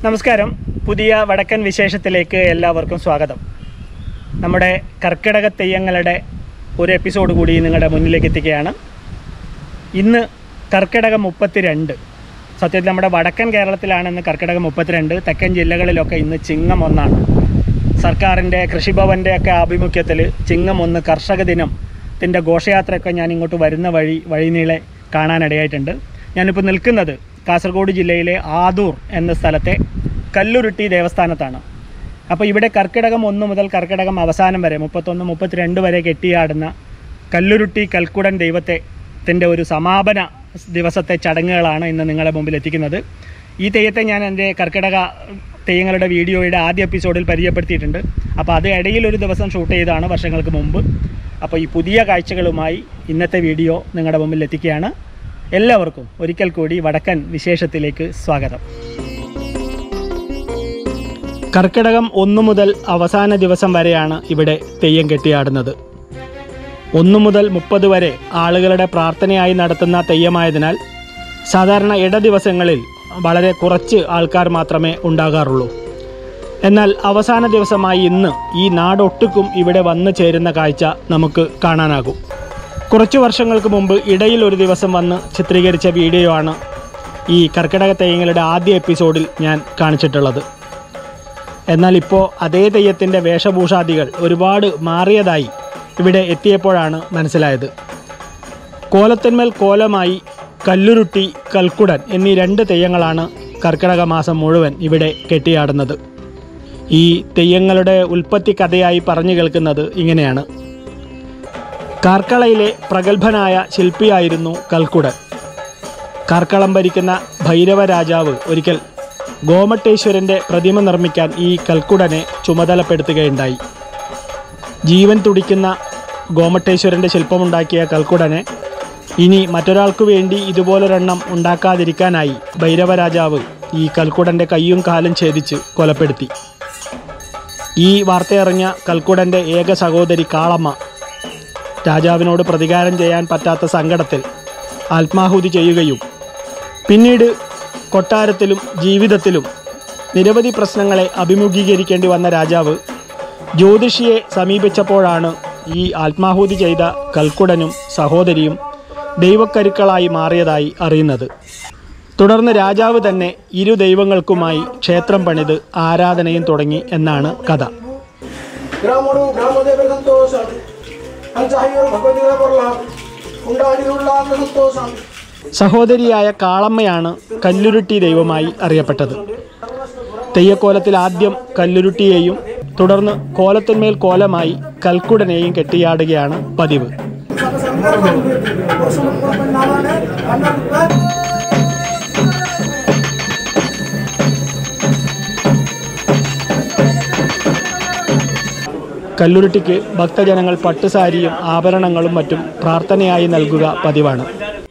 നമസ്കാരം പുതിയ വടക്കൻ വിശേഷത്തിലേക്ക് എല്ലാവർക്കും സ്വാഗതം നമ്മുടെ കർക്കിടക തെയ്യങ്ങളുടെ ഒരു എപ്പിസോഡ് കൂടി നിങ്ങളുടെ മുന്നിലേക്ക് എത്തിക്കുകയാണ് ഇന്ന് കർക്കിടകം മുപ്പത്തിരണ്ട് സത്യത്തിൽ നമ്മുടെ വടക്കൻ കേരളത്തിലാണ് ഇന്ന് കർക്കിടകം മുപ്പത്തിരണ്ട് തെക്കൻ ജില്ലകളിലൊക്കെ ഇന്ന് ചിങ്ങം ഒന്നാണ് സർക്കാരിൻ്റെ കൃഷിഭവൻ്റെ ഒക്കെ ആഭിമുഖ്യത്തിൽ ചിങ്ങം ഒന്ന് കർഷക ദിനത്തിൻ്റെ ഘോഷയാത്രയൊക്കെ ഞാൻ ഇങ്ങോട്ട് വരുന്ന വഴി വഴിനീളെ കാണാനിടയായിട്ടുണ്ട് ഞാനിപ്പോൾ നിൽക്കുന്നത് കാസർഗോഡ് ജില്ലയിലെ ആദൂർ എന്ന സ്ഥലത്തെ കല്ലുരുട്ടി ദേവസ്ഥാനത്താണ് അപ്പോൾ ഇവിടെ കർക്കിടകം ഒന്ന് മുതൽ കർക്കിടകം അവസാനം വരെ മുപ്പത്തൊന്ന് മുപ്പത്തിരണ്ട് വരെ കെട്ടിയാടുന്ന കല്ലുരുട്ടി കൽക്കുടൻ ദൈവത്തെ ത്തിൻ്റെ ഒരു സമാപന ദിവസത്തെ ചടങ്ങുകളാണ് ഇന്ന് നിങ്ങളുടെ മുമ്പിൽ എത്തിക്കുന്നത് ഈ തെയ്യത്തെ ഞാൻ എൻ്റെ കർക്കിടക തെയ്യങ്ങളുടെ വീഡിയോയുടെ ആദ്യ എപ്പിസോഡിൽ പരിചയപ്പെടുത്തിയിട്ടുണ്ട് അപ്പോൾ അത് ഇടയിൽ ഒരു ദിവസം ഷൂട്ട് ചെയ്തതാണ് വർഷങ്ങൾക്ക് മുമ്പ് അപ്പോൾ ഈ പുതിയ കാഴ്ചകളുമായി ഇന്നത്തെ വീഡിയോ നിങ്ങളുടെ മുമ്പിൽ എത്തിക്കുകയാണ് എല്ലാവർക്കും ഒരിക്കൽ കൂടി വടക്കൻ വിശേഷത്തിലേക്ക് സ്വാഗതം കർക്കിടകം ഒന്ന് മുതൽ അവസാന ദിവസം വരെയാണ് ഇവിടെ തെയ്യം കെട്ടിയാടുന്നത് ഒന്ന് മുതൽ മുപ്പത് വരെ ആളുകളുടെ പ്രാർത്ഥനയായി നടത്തുന്ന തെയ്യമായതിനാൽ സാധാരണ ഇട ദിവസങ്ങളിൽ വളരെ കുറച്ച് ആൾക്കാർ മാത്രമേ ഉണ്ടാകാറുള്ളൂ എന്നാൽ അവസാന ദിവസമായി ഇന്ന് ഈ നാടൊട്ടുക്കും ഇവിടെ വന്നു ചേരുന്ന കാഴ്ച നമുക്ക് കാണാനാകും കുറച്ചു വർഷങ്ങൾക്ക് മുമ്പ് ഇടയിൽ ഒരു ദിവസം വന്ന് ചിത്രീകരിച്ച വീഡിയോ ആണ് ഈ കർക്കിടക തെയ്യങ്ങളുടെ ആദ്യ എപ്പിസോഡിൽ ഞാൻ കാണിച്ചിട്ടുള്ളത് എന്നാൽ ഇപ്പോൾ അതേ തെയ്യത്തിൻ്റെ വേഷഭൂഷാദികൾ ഒരുപാട് മാറിയതായി ഇവിടെ എത്തിയപ്പോഴാണ് മനസ്സിലായത് കോലത്തിന്മേൽ കോലമായി കല്ലുരുട്ടി കൽക്കുടൻ എന്നീ രണ്ട് തെയ്യങ്ങളാണ് കർക്കിടക മാസം മുഴുവൻ ഇവിടെ കെട്ടിയാടുന്നത് ഈ തെയ്യങ്ങളുടെ ഉൽപ്പത്തി കഥയായി പറഞ്ഞു കേൾക്കുന്നത് ഇങ്ങനെയാണ് കാർക്കളയിലെ പ്രഗത്ഭനായ ശില്പിയായിരുന്നു കൽക്കുടൻ കാർക്കളം ഭരിക്കുന്ന ഭൈരവ രാജാവ് ഒരിക്കൽ ഗോമട്ടേശ്വരൻ്റെ പ്രതിമ നിർമ്മിക്കാൻ ഈ കൽക്കുടനെ ചുമതലപ്പെടുത്തുകയുണ്ടായി ജീവൻ തുടിക്കുന്ന ഗോമട്ടേശ്വരൻ്റെ ശില്പമുണ്ടാക്കിയ കൽക്കുടനെ ഇനി മറ്റൊരാൾക്കു വേണ്ടി ഇതുപോലൊരെണ്ണം ഉണ്ടാക്കാതിരിക്കാനായി ഭൈരവരാജാവ് ഈ കൽക്കുടൻ്റെ കൈയും കാലും ഛേദിച്ച് കൊലപ്പെടുത്തി ഈ വാർത്തയറിഞ്ഞ കൽക്കുടൻ്റെ ഏക സഹോദരി കാളമ്മ രാജാവിനോട് പ്രതികാരം ചെയ്യാൻ പറ്റാത്ത സങ്കടത്തിൽ ആത്മാഹുതി ചെയ്യുകയും പിന്നീട് കൊട്ടാരത്തിലും ജീവിതത്തിലും നിരവധി പ്രശ്നങ്ങളെ അഭിമുഖീകരിക്കേണ്ടി വന്ന രാജാവ് ജ്യോതിഷിയെ സമീപിച്ചപ്പോഴാണ് ഈ ആത്മാഹുതി ചെയ്ത കൽക്കുടനും സഹോദരിയും ദൈവക്കരുക്കളായി മാറിയതായി അറിയുന്നത് തുടർന്ന് രാജാവ് തന്നെ ഇരു ദൈവങ്ങൾക്കുമായി ക്ഷേത്രം പണിത് ആരാധനയും തുടങ്ങി എന്നാണ് കഥ ഗ്രാമോടും ഗ്രാമദേവ സന്തോഷം അഞ്ചായിരം ഭഗവതിയുടെ പൊരുളാം ഉണ്ടാടിയുള്ള സന്തോഷം സഹോദരിയായ കാളമ്മയാണ് കല്ലുരുട്ടി ദൈവമായി അറിയപ്പെട്ടത് തെയ്യക്കോലത്തിൽ ആദ്യം കല്ലുരുട്ടിയെയും തുടർന്ന് കോലത്തിന്മേൽ കോലമായി കൽക്കുടനെയും കെട്ടിയാടുകയാണ് പതിവ് കല്ലുരുട്ടിക്ക് ഭക്തജനങ്ങൾ പട്ടുസാരിയും ആഭരണങ്ങളും മറ്റും പ്രാർത്ഥനയായി നൽകുക പതിവാണ്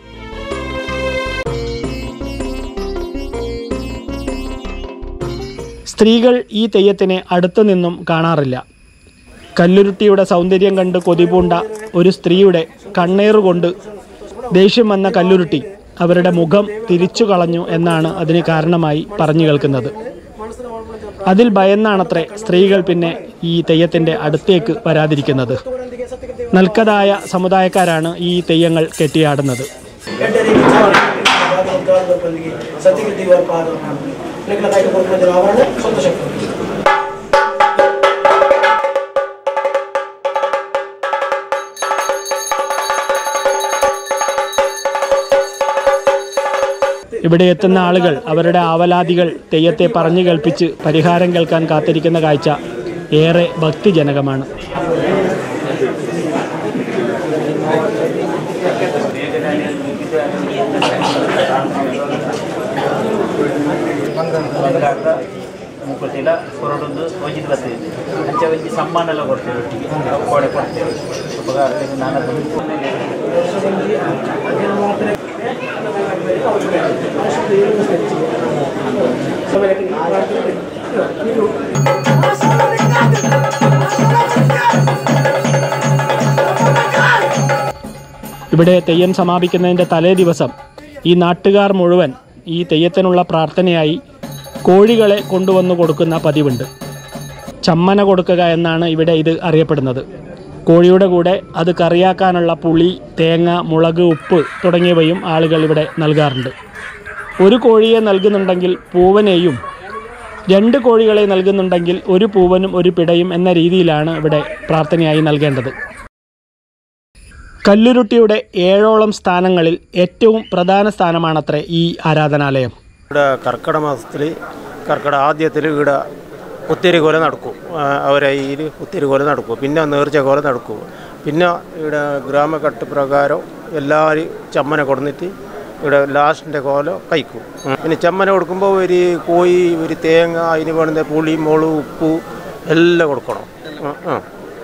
സ്ത്രീകൾ ഈ തെയ്യത്തിനെ അടുത്തു നിന്നും കാണാറില്ല കല്ലുരുട്ടിയുടെ സൗന്ദര്യം കണ്ട് കൊതിപൂണ്ട ഒരു സ്ത്രീയുടെ കണ്ണേറുകൊണ്ട് ദേഷ്യം വന്ന കല്ലുരുട്ടി അവരുടെ മുഖം തിരിച്ചു കളഞ്ഞു എന്നാണ് അതിന് കാരണമായി പറഞ്ഞു കേൾക്കുന്നത് അതിൽ ഭയന്നാണത്രേ സ്ത്രീകൾ പിന്നെ ഈ തെയ്യത്തിൻ്റെ അടുത്തേക്ക് വരാതിരിക്കുന്നത് നൽക്കതായ സമുദായക്കാരാണ് ഈ തെയ്യങ്ങൾ കെട്ടിയാടുന്നത് ಸತ್ಯಕೃತಿ ಪಾದ ಆವರಣ ಸಂತೋಷ ഇവിടെ എത്തുന്ന ആളുകൾ അവരുടെ ആവലാതികൾ തെയ്യത്തെ പറഞ്ഞു കേൾപ്പിച്ച് പരിഹാരം കേൾക്കാൻ കാത്തിരിക്കുന്ന കാഴ്ച ഏറെ ഭക്തിജനകമാണ് ಬಂಗಾರದ ಮುಕ್ಕುತ್ತಿಲ್ಲ ಹೊರಡೊಂದು ಒಯ್ದು ಬರ್ತೇವೆ ಅಂಚೆ ಒಂಜಿ ಸಮ್ಮಾನ ಎಲ್ಲ ಕೊಡ್ತೇವೆ ಒಟ್ಟಿಗೆ ಕೋಡೆ ಕೊಡ್ತೇವೆ ಉಪಕಾರ ನಾನು ഇവിടെ തെയ്യം സമാപിക്കുന്നതിൻ്റെ തലേ ദിവസം ഈ നാട്ടുകാർ മുഴുവൻ ഈ തെയ്യത്തിനുള്ള പ്രാർത്ഥനയായി കോഴികളെ കൊണ്ടുവന്ന് കൊടുക്കുന്ന പതിവുണ്ട് ചമ്മന കൊടുക്കുക എന്നാണ് ഇവിടെ ഇത് അറിയപ്പെടുന്നത് കോഴിയുടെ കൂടെ അത് കറിയാക്കാനുള്ള പുളി തേങ്ങ മുളക് ഉപ്പ് തുടങ്ങിയവയും ആളുകൾ ഇവിടെ നൽകാറുണ്ട് ഒരു കോഴിയെ നൽകുന്നുണ്ടെങ്കിൽ പൂവനെയും രണ്ട് കോഴികളെ നൽകുന്നുണ്ടെങ്കിൽ ഒരു പൂവനും ഒരു പിടയും എന്ന രീതിയിലാണ് ഇവിടെ പ്രാർത്ഥനയായി നൽകേണ്ടത് കല്ലുരുട്ടിയുടെ ഏഴോളം സ്ഥാനങ്ങളിൽ ഏറ്റവും പ്രധാന സ്ഥാനമാണത്രേ ഈ ആരാധനാലയം ഇവിടെ കർക്കിടക മാസത്തിൽ കർക്കിടക ആദ്യത്തിൽ ഇവിടെ ഒത്തിരി കൊല നടക്കും ആ, അവരെ ഇതിൽ ഒത്തിരി കൊല നടക്കും പിന്നെ നേർച്ച കൊല നടക്കും പിന്നെ ഇവിടെ ഗ്രാമകട്ട് പ്രകാരം എല്ലാവരും ചമ്മന കൊടുന്നിട്ട് ഇവിടെ ലാസ്റ്റിൻ്റെ കോല കഴിക്കും ഉം. പിന്നെ ചമ്മന കൊടുക്കുമ്പോൾ ഒരു കോഴി ഒരു തേങ്ങ അതിന് വേണ്ടുന്ന പുളി മുളക് ഉപ്പ് എല്ലാം കൊടുക്കണം ആ, ആ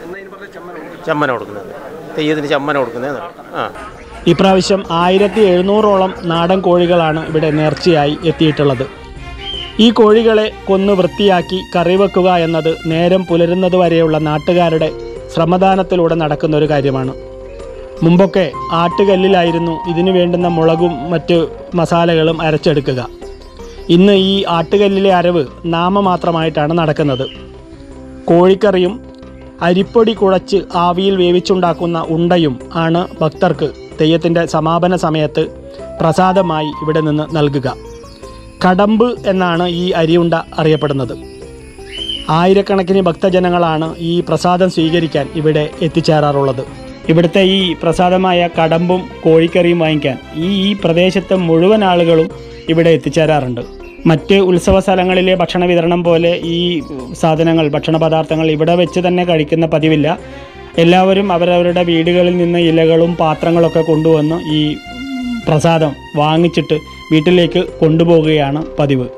ചമ്മന കൊടുക്കുന്നത് തെയ്യത്തിന് ചമ്മന കൊടുക്കുന്നത് ആ ഇപ്രാവശ്യം ആയിരത്തി എഴുന്നൂറോളം നാടൻ കോഴികളാണ് ഇവിടെ നേർച്ചയായി എത്തിയിട്ടുള്ളത് ഈ കോഴികളെ കൊന്നു വൃത്തിയാക്കി കറിവെക്കുക എന്നത് നേരം പുലരുന്നത് വരെയുള്ള നാട്ടുകാരുടെ ശ്രമദാനത്തിലൂടെ നടക്കുന്ന ഒരു കാര്യമാണ് മുമ്പൊക്കെ ആട്ടുകല്ലിലായിരുന്നു ഇതിനു വേണ്ടുന്ന മുളകും മറ്റ് മസാലകളും അരച്ചെടുക്കുക ഇന്ന് ഈ ആട്ടുകല്ലിലെ അരവ് നാമമാത്രമായിട്ടാണ് നടക്കുന്നത് കോഴിക്കറിയും അരിപ്പൊടി കുഴച്ച് ആവിയിൽ വേവിച്ചുണ്ടാക്കുന്ന ഉണ്ടയും ആണ് ഭക്തർക്ക് തെയ്യത്തിൻ്റെ സമാപന സമയത്ത് പ്രസാദമായി ഇവിടെ നിന്ന് നൽകുക കടമ്പ് എന്നാണ് ഈ അരിയുണ്ട അറിയപ്പെടുന്നത് ആയിരക്കണക്കിന് ഭക്തജനങ്ങളാണ് ഈ പ്രസാദം സ്വീകരിക്കാൻ ഇവിടെ എത്തിച്ചേരാറുള്ളത് ഇവിടുത്തെ ഈ പ്രസാദമായ കടമ്പും കോഴിക്കറിയും വാങ്ങിക്കാൻ ഈ ഈ പ്രദേശത്തെ മുഴുവൻ ആളുകളും ഇവിടെ എത്തിച്ചേരാറുണ്ട് മറ്റ് ഉത്സവ സ്ഥലങ്ങളിലെ ഭക്ഷണ വിതരണം പോലെ ഈ സാധനങ്ങൾ ഭക്ഷണ പദാർത്ഥങ്ങൾ ഇവിടെ വെച്ച് തന്നെ കഴിക്കുന്ന പതിവില്ല എല്ലാവരും അവരവരുടെ വീടുകളിൽ നിന്ന് ഇലകളും പാത്രങ്ങളൊക്കെ കൊണ്ടുവന്ന് ഈ പ്രസാദം വാങ്ങിച്ചിട്ട് വീട്ടിലേക്ക് കൊണ്ടുപോകുകയാണ് പതിവ്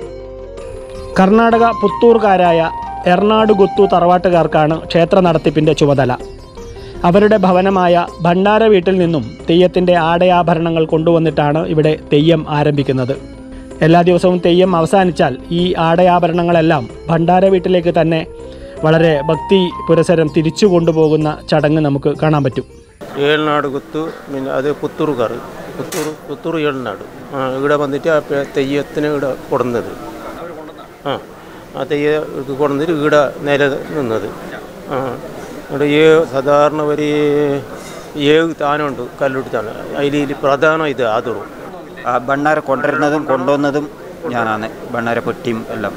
കർണാടക പുത്തൂർക്കാരായ എറണാടുകുത്തു തറവാട്ടുകാർക്കാണ് ക്ഷേത്ര നടത്തിപ്പിൻ്റെ ചുമതല അവരുടെ ഭവനമായ ഭണ്ഡാര വീട്ടിൽ നിന്നും തെയ്യത്തിൻ്റെ ആടയാഭരണങ്ങൾ കൊണ്ടുവന്നിട്ടാണ് ഇവിടെ തെയ്യം ആരംഭിക്കുന്നത് എല്ലാ ദിവസവും തെയ്യം അവസാനിച്ചാൽ ഈ ആടയാഭരണങ്ങളെല്ലാം ഭണ്ഡാര വീട്ടിലേക്ക് തന്നെ വളരെ ഭക്തി പുരസരം തിരിച്ചു കൊണ്ടുപോകുന്ന ചടങ്ങ് നമുക്ക് കാണാൻ പറ്റും ഏൾനാട് കുത്തു പിന്നെ അത് പുത്തൂർ കറി പുത്തൂർ പുത്തൂർ ഏൾനാട് ആ ഇവിടെ വന്നിട്ട് ആ പെ- തെയ്യത്തിന് ഇവിടെ കൊടുന്നത് ആ ആ തെയ്യ ഇത് കൊടുന്നിട്ട് ഇവിടെ നേരെ നിന്നത് ആ ഇവിടെ ഏ സാധാരണ ഒരു ഏഴ് താനമുണ്ട് കല്ലുട്ടി താനം അതിൽ പ്രധാനം ഇത് ആദുറും ആ ഭണ്ണാര കൊണ്ടുവരുന്നതും കൊണ്ടുവന്നതും ഞാനാണ് ഭണ്ണാര പെട്ടിയും എല്ലാം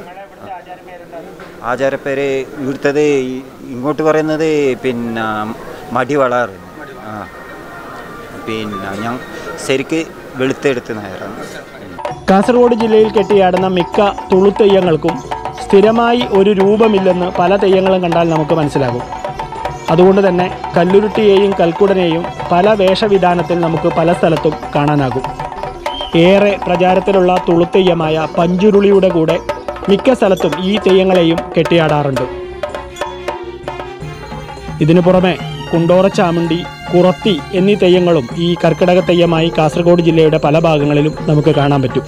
ആചാരപ്പേര് ഇവിടുത്തത് ഈ- ഇങ്ങോട്ട് പറയുന്നത് പിന്നെ മടിവളാറ് ആ പിന്നെ ഞാൻ ശരിക്ക് വെളുത്തെടുത്ത് നേരാണ് കാസർഗോഡ് ജില്ലയിൽ കെട്ടിയാടുന്ന മിക്ക തുളുത്തെയ്യങ്ങൾക്കും സ്ഥിരമായി ഒരു രൂപമില്ലെന്ന് പല തെയ്യങ്ങളും കണ്ടാൽ നമുക്ക് മനസ്സിലാകും അതുകൊണ്ട് തന്നെ കല്ലുരുട്ടിയെയും കൽക്കുടനെയും പല വേഷവിധാനത്തിൽ നമുക്ക് പല സ്ഥലത്തും കാണാനാകും ഏറെ പ്രചാരത്തിലുള്ള തുളുത്തെയ്യമായ പഞ്ചുരുളിയുടെ കൂടെ മിക്ക സ്ഥലത്തും ഈ തെയ്യങ്ങളെയും കെട്ടിയാടാറുണ്ട് ഇതിനു പുറമെ കുണ്ടോറ ചാമുണ്ടി കുറത്തി എന്നീ തെയ്യങ്ങളും ഈ കർക്കിടക തെയ്യമായി കാസർഗോഡ് ജില്ലയുടെ പല ഭാഗങ്ങളിലും നമുക്ക് കാണാൻ പറ്റും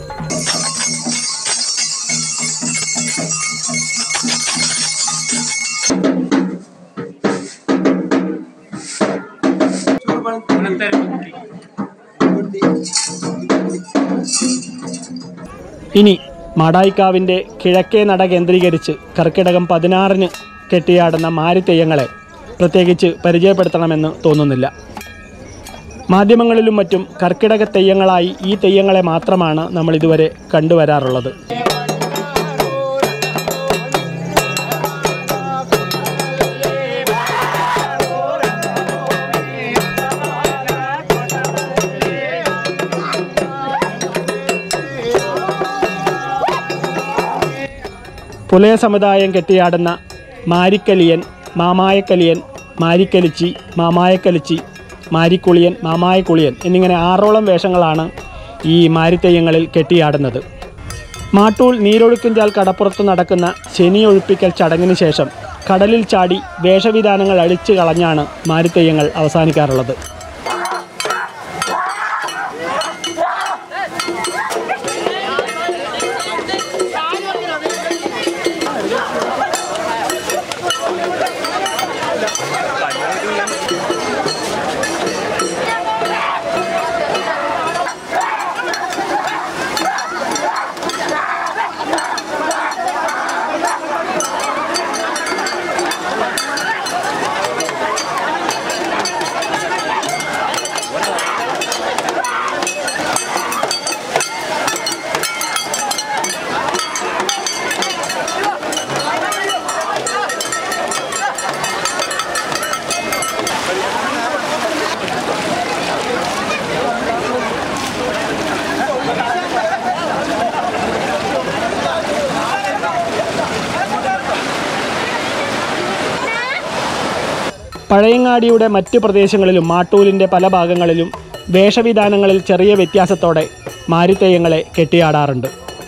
ഇനി മാടായിക്കാവിൻ്റെ കിഴക്കേ നട കേന്ദ്രീകരിച്ച് കർക്കിടകം പതിനാറിന് കെട്ടിയാടുന്ന മാരിത്തെയ്യങ്ങളെ പ്രത്യേകിച്ച് പരിചയപ്പെടുത്തണമെന്ന് തോന്നുന്നില്ല മാധ്യമങ്ങളിലും മറ്റും കർക്കിടക തെയ്യങ്ങളായി ഈ തെയ്യങ്ങളെ മാത്രമാണ് നമ്മൾ ഇതുവരെ കണ്ടുവരാറുള്ളത് പുലയ സമുദായം കെട്ടിയാടുന്ന മാരിക്കലിയൻ മാമായക്കലിയൻ മാരിക്കലിച്ചി മാമായക്കലിച്ചി മാരിക്കുളിയൻ മാമായക്കുളിയൻ എന്നിങ്ങനെ ആറോളം വേഷങ്ങളാണ് ഈ മാരിത്തെയ്യങ്ങളിൽ കെട്ടിയാടുന്നത് മാട്ടൂൽ നീരൊഴുക്കുംചാൽ കടപ്പുറത്ത് നടക്കുന്ന ശനിയൊഴിപ്പിക്കൽ ചടങ്ങിന് ശേഷം കടലിൽ ചാടി വേഷവിധാനങ്ങൾ അഴിച്ചു കളഞ്ഞാണ് മാരിത്തെയ്യങ്ങൾ അവസാനിക്കാറുള്ളത് പഴയങ്ങാടിയുടെ മറ്റ് പ്രദേശങ്ങളിലും മാട്ടൂലിൻ്റെ പല ഭാഗങ്ങളിലും വേഷവിധാനങ്ങളിൽ ചെറിയ വ്യത്യാസത്തോടെ മാരിത്തെയ്യങ്ങളെ കെട്ടിയാടാറുണ്ട്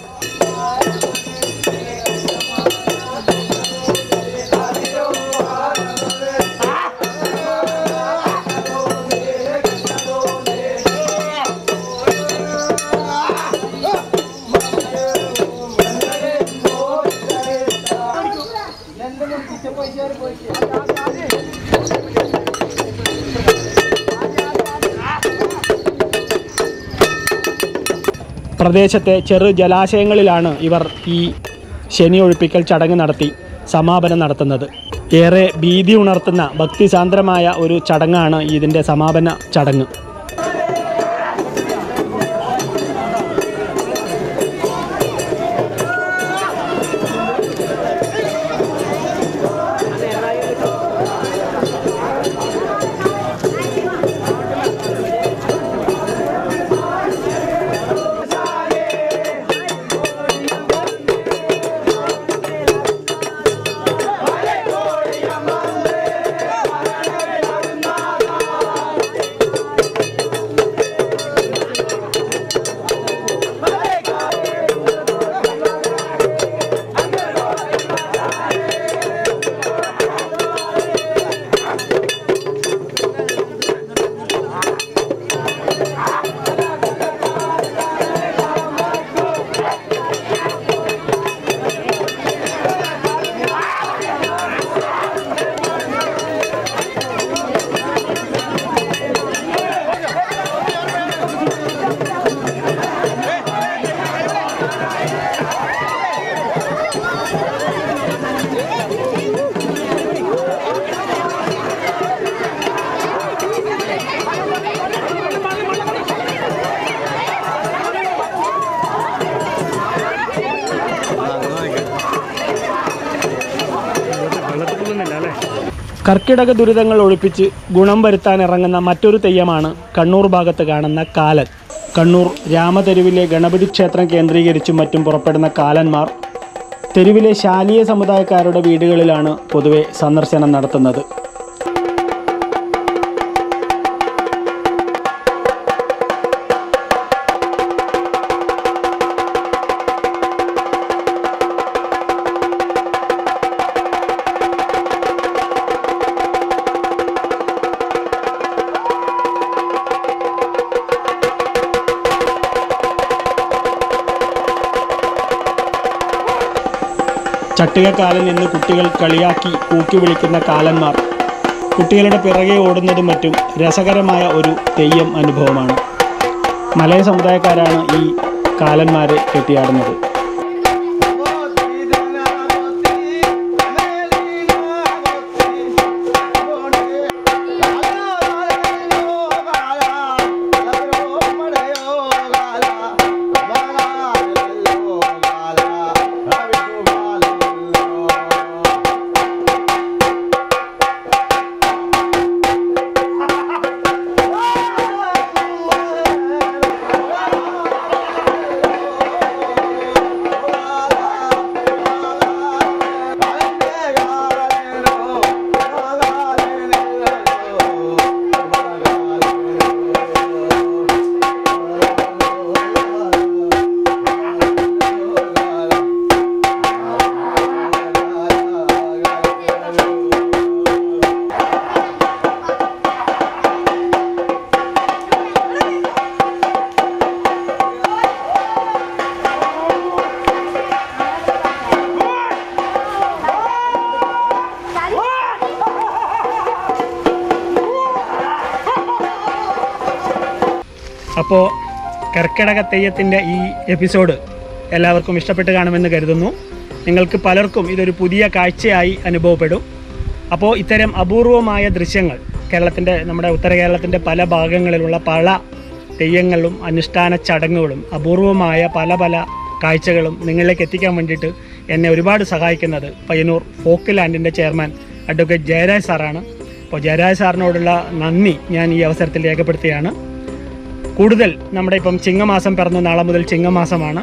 പ്രദേശത്തെ ചെറു ജലാശയങ്ങളിലാണ് ഇവർ ഈ ശനി ഒഴിപ്പിക്കൽ ചടങ്ങ് നടത്തി സമാപനം നടത്തുന്നത് ഏറെ ഭീതി ഉണർത്തുന്ന ഭക്തിസാന്ദ്രമായ ഒരു ചടങ്ങാണ് ഇതിൻ്റെ സമാപന ചടങ്ങ് കർക്കിടക ദുരിതങ്ങൾ ഒഴിപ്പിച്ച് ഗുണം വരുത്താൻ ഇറങ്ങുന്ന മറ്റൊരു തെയ്യമാണ് കണ്ണൂർ ഭാഗത്ത് കാണുന്ന കാലൻ കണ്ണൂർ രാമതെരുവിലെ ഗണപതി ക്ഷേത്രം കേന്ദ്രീകരിച്ചും മറ്റും പുറപ്പെടുന്ന കാലന്മാർ തെരുവിലെ ശാലീയ സമുദായക്കാരുടെ വീടുകളിലാണ് പൊതുവെ സന്ദർശനം നടത്തുന്നത് ചട്ടുകക്കാലൻ എന്ന് കുട്ടികൾ കളിയാക്കി കൂക്കി വിളിക്കുന്ന കാലന്മാർ കുട്ടികളുടെ പിറകെ ഓടുന്നതും മറ്റും രസകരമായ ഒരു തെയ്യം അനുഭവമാണ് മലയ സമുദായക്കാരാണ് ഈ കാലന്മാരെ കെട്ടിയാടുന്നത് അപ്പോൾ കർക്കിടക തെയ്യത്തിൻ്റെ ഈ എപ്പിസോഡ് എല്ലാവർക്കും ഇഷ്ടപ്പെട്ട് കാണുമെന്ന് കരുതുന്നു നിങ്ങൾക്ക് പലർക്കും ഇതൊരു പുതിയ കാഴ്ചയായി അനുഭവപ്പെടും അപ്പോൾ ഇത്തരം അപൂർവമായ ദൃശ്യങ്ങൾ കേരളത്തിൻ്റെ നമ്മുടെ ഉത്തര കേരളത്തിൻ്റെ പല ഭാഗങ്ങളിലുള്ള പല തെയ്യങ്ങളും അനുഷ്ഠാന ചടങ്ങുകളും അപൂർവമായ പല പല കാഴ്ചകളും നിങ്ങളിലേക്ക് എത്തിക്കാൻ വേണ്ടിയിട്ട് എന്നെ ഒരുപാട് സഹായിക്കുന്നത് പയ്യന്നൂർ ഫോക്ക് ലാൻഡിൻ്റെ ചെയർമാൻ അഡ്വക്കേറ്റ് ജയരാജ് സാറാണ് അപ്പോൾ ജയരാജ് സാറിനോടുള്ള നന്ദി ഞാൻ ഈ അവസരത്തിൽ രേഖപ്പെടുത്തുകയാണ് കൂടുതൽ നമ്മുടെ ഇപ്പം ചിങ്ങമാസം പിറന്നു നാളെ മുതൽ ചിങ്ങമാസമാണ്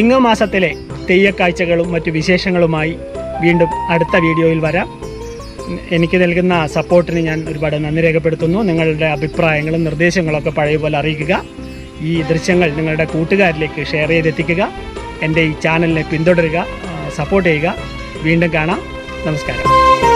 ചിങ്ങമാസത്തിലെ തെയ്യക്കാഴ്ചകളും മറ്റു വിശേഷങ്ങളുമായി വീണ്ടും അടുത്ത വീഡിയോയിൽ വരാം എനിക്ക് നൽകുന്ന സപ്പോർട്ടിന് ഞാൻ ഒരുപാട് നന്ദി രേഖപ്പെടുത്തുന്നു നിങ്ങളുടെ അഭിപ്രായങ്ങളും നിർദ്ദേശങ്ങളൊക്കെ പഴയ പോലെ അറിയിക്കുക ഈ ദൃശ്യങ്ങൾ നിങ്ങളുടെ കൂട്ടുകാരിലേക്ക് ഷെയർ ചെയ്തെത്തിക്കുക എൻ്റെ ഈ ചാനലിനെ പിന്തുടരുക സപ്പോർട്ട് ചെയ്യുക വീണ്ടും കാണാം നമസ്കാരം